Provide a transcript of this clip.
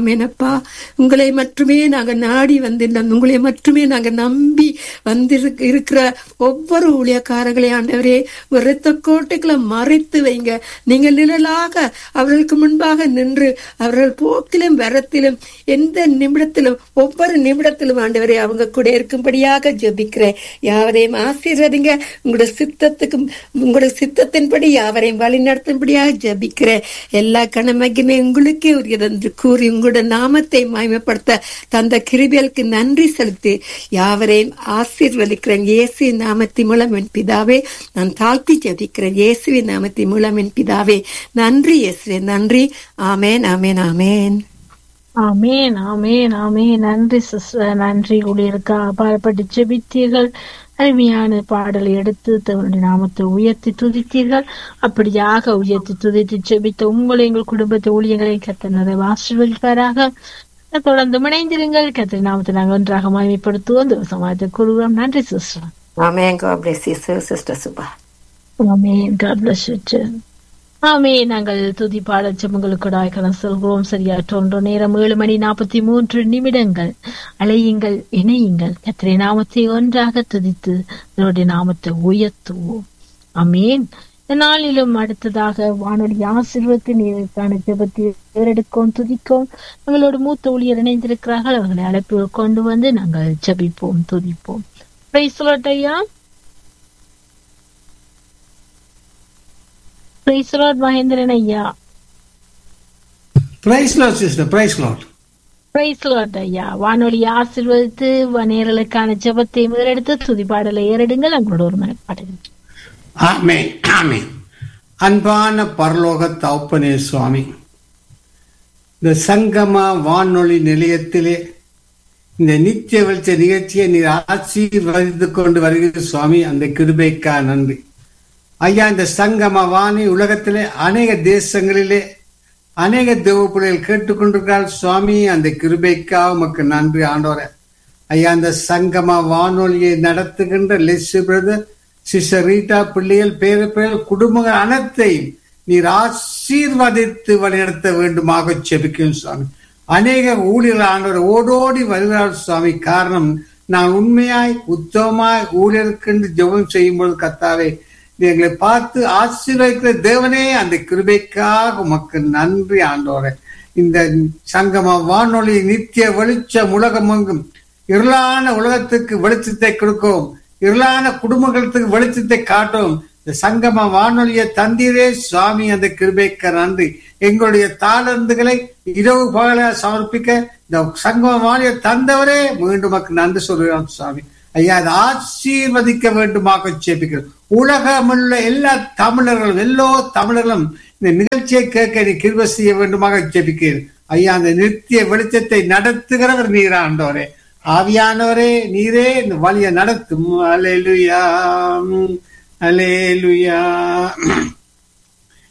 ஆமேனப்பா உங்களை மட்டுமே நாங்க நாடி வந்திருந்தோம் உங்களை மட்டுமே நாங்க நம்பி வந்திருக்க இருக்கிற ஒவ்வொரு ஊழியக்காரர்களே ஆண்டவரே ஒரு இரத்த கோட்டைகளை மறைத்து வைங்க நீங்க நிழலாக அவர்களுக்கு முன்பாக நின்று அவர்கள் போக்கிலும் வரத்திலும் எந்த நிமிடத்திலும் ஒவ்வொரு நிமிடத்திலும் ஆண்டவரே அவங்க கூட இருக்கும்படியாக ஜெபிக்கிறேன் யாவரையும் ஆசீர்வதிங்க உங்களோட சித்தத்துக்கு உங்களோட சித்தத்தின்படி யாவரையும் வழி நடத்தும்படியாக ஜெபிக்கிறேன் எல்லா கணமகிமே உங்களுக்கே உரியது என்று கூறி உங்களோட நாமத்தை மாய்மைப்படுத்த தந்த கிருபியலுக்கு நன்றி செலுத்தி யாவரையும் ஆசீர்வதிக்கிறேன் இயேசு நாமத்தின் மூலம் என் பிதாவே நான் தாழ்த்தி ஜெபிக்கிறேன் இயேசுவின் நாமத்தின் மூலம் என் பிதாவே நன்றி இயேசுவே நன்றி ஆமேன் ஆமேன் ஆமேன் ஆமேன் ஆமேன் ஆமேன் நன்றி சிஸ்டர் நன்றி ஊழியருக்கா பாடப்பட்டு ஜெபித்தீர்கள் அருமையான பாடலை எடுத்து தன்னுடைய நாமத்தை உயர்த்தி துதித்தீர்கள் அப்படியாக உயர்த்தி துதித்து ஜெபித்த உங்களை எங்கள் குடும்பத்தை ஊழியர்களை கத்த நிறைவு ஆசீர்வதிப்பாராக தொடர்ந்து இணைந்திருங்கள் கத்திர நாமத்தை நாங்கள் ஒன்றாக மகிமைப்படுத்துவோம் இந்த சமாஜத்தை கூறுகிறோம் நன்றி சிஸ்டர் ஆமேன் God bless you, sir, sister Subha ஆமேன் God bless you too. ஆமே நாங்கள் துதி பாடல் ஜெபங்களுக்கூடாய் கடன் செல்கிறோம் சரியாற்ற ஒன்று நேரம் ஏழு மணி நாற்பத்தி மூன்று நிமிடங்கள் அலையுங்கள் இணையுங்கள் கத்திரை நாமத்தை ஒன்றாக துதித்து அவருடைய நாமத்தை உயர்த்துவோம் அமேன் இந்த நாளிலும் அடுத்ததாக வானொலி ஆசீர்வத்து நீருக்கான ஜெபத்தை ஏறெடுக்கும் துதிக்கும் எங்களோட மூத்த ஊழியர் இணைந்திருக்கிறார்கள் அவர்களை அழைப்பு கொண்டு வந்து நாங்கள் ஜெபிப்போம் துதிப்போம் பிரைஸ் ஐயா பிரைஸ் மகேந்திரன் ஐயா praise Lord sister praise Lord praise Lord ஐயா வானொலி ஆசீர்வதித்து நேரலுக்கான ஜெபத்தை முதலெடுத்து துதி பாடலை ஏறிடுங்கள் எங்களோட ஒரு மனப்பாடுகள் ஆமென் ஆமென் அன்பான பரலோக தௌப்பனே சுவாமி இந்த சங்கமா வானொலி நிலையத்திலே இந்த நித்திய வெளிச்ச நிகழ்ச்சியை நீர் ஆசீர்வதித்துக் கொண்டு வருகிற சுவாமி அந்த கிருபைக்கா நன்றி ஐயா இந்த சங்கம வாணி உலகத்திலே அநேக தேசங்களிலே அநேக தேவ பிள்ளைகள் கேட்டுக்கொண்டிருக்கிறார் சுவாமி அந்த கிருபைக்கா உமக்கு நன்றி ஆண்டோர ஐயா அந்த சங்கம வானொலியை நடத்துகின்ற லெஸ்ஸு பிரதர் சிஸ்டர் ரீட்டா பிள்ளைகள் பேர பிள்ளைகள் குடும்பங்கள் அனைத்தையும் நீர் ஆசீர்வதித்து வழிநடத்த வேண்டுமாக செபிக்கும் சுவாமி அநேக ஊழியர்கள் ஆண்டவர் ஓடோடி வருகிறார் சுவாமி காரணம் நான் உண்மையாய் உத்தமமாய் ஊழியருக்கென்று ஜெபம் செய்யும் பொழுது கத்தாவே நீ எங்களை பார்த்து ஆசீர்வதிக்கிற தேவனே அந்த கிருபைக்காக உமக்கு நன்றி ஆண்டோரே இந்த சங்கம வானொலி நித்திய வெளிச்சம் உலகமெங்கும் இருளான உலகத்துக்கு வெளிச்சத்தை கொடுக்கும் இருளான குடும்பங்களுக்கு வெளிச்சத்தை காட்டும் இந்த சங்கம வானொலியை தந்தீரே சுவாமி அந்த கிருபைக்க நன்றி எங்களுடைய தாளந்துகளை இரவு பகல சமர்ப்பிக்க இந்த சங்கம வானொலியை தந்தவரே மீண்டும் மக்கள் நன்றி சொல்கிறோம் சுவாமி ஐயா அதை ஆசீர்வதிக்க வேண்டுமாக ஜெபிக்கிறோம் உலகமுள்ள எல்லா தமிழர்களும் எல்லோ தமிழர்களும் இந்த நிகழ்ச்சியை கேட்க நீ கிருப செய்ய வேண்டுமாக ஜெபிக்கிறேன் ஐயா அந்த நித்திய வெளிச்சத்தை நடத்துகிறவர் நீரா ஆண்டவரே ஆவியானவரே நீரே இந்த வழியை நடத்தும் அலேலுயா அலேலுயா